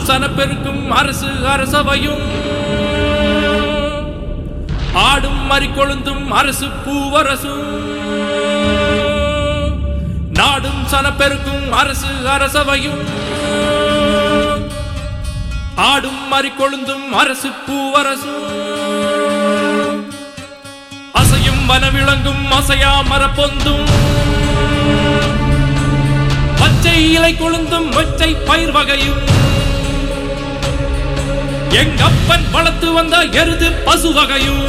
சனப்பெருக்கும் அரசு அரசவையும் ஆடும் மறிக்கொழுந்தும் அரசு பூவரசும் நாடும் சனப்பெருக்கும் அரசு அரசவையும் ஆடும் மறிக்கொழுந்தும் அரசு பூவரசும் அசையும் வனவிளங்கும் அசையா மரப்பொந்தும் பச்சை இலை கொழுந்தும் மொச்சை பயிர் வகையும் எங்கப்பன் வளர்த்து வந்த எருது பசு வகையும்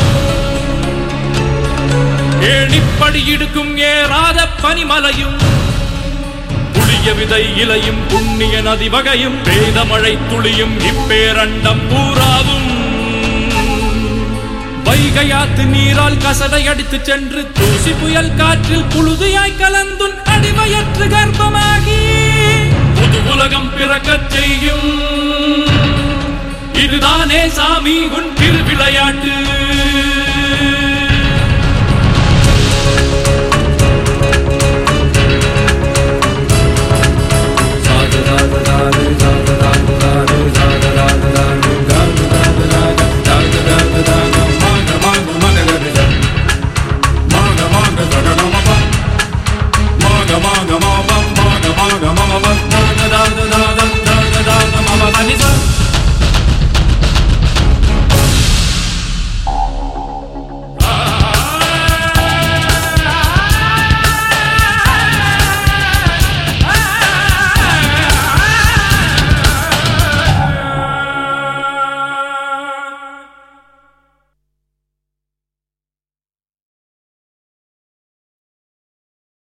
ஏணிப்படி இடுக்கும் ஏறாத பனிமலையும் புளிய விதை இலையும் புண்ணிய நதி வகையும் வேத மழை துளியும் இப்பேரண்டம் பூராவும் வைகையாத்து நீரால் கசடை அடித்து சென்று தூசி புயல் காற்றில் புழுதியாய் கலந்துன் அடிவயற்று கர்ப்பமாகி புது உலகம் பிறக்கச் செய்யும் இதுதானே சாமி உன் திருவிளையாட்டு